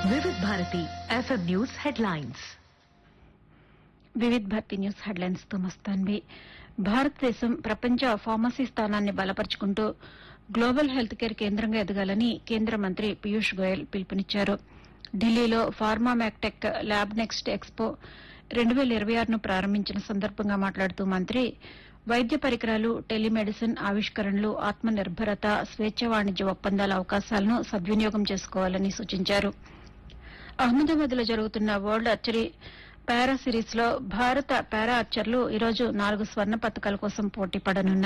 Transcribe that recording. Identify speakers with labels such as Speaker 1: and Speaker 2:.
Speaker 1: Vividh Bharati FM news headlines
Speaker 2: Vividh Bharati news headlines తో మస్తాన్వి భారతదేశం ప్రపంచ ఫార్మసీ స్థానాన్ని బలపరుచుకుంటూ గ్లోబల్ హెల్త్ కేర్ కేంద్రంగా ఎదగాలని కేంద్ర మంత్రి పీయూష్ గోయల్ పిలుపునిచ్చారు ఢిల్లీలో ఫార్మా మ్యాక్టెక్ ల్యాబ్ నెక్స్ట్ ఎక్స్పో రెండు వేల ఇరవై ఆరును ప్రారంభించిన సందర్భంగా మాట్లాడుతూ మంత్రి వైద్య పరికరాలు టెలిమెడిసిన్ ఆవిష్కరణలు ఆత్మ నిర్భరత స్వేచ్ఛ వాణిజ్య ఒప్పందాల అవకాశాలను సద్వినియోగం చేసుకోవాలని సూచించారు అహ్మదాబాద్ లో జరుగుతున్న వరల్డ్ ఆర్చరీ పారా సిరీస్ లో భారత పారా ఆర్చర్లు ఈరోజు నాలుగు స్వర్ణ పతకాల కోసం పోటీ పడనున్నారు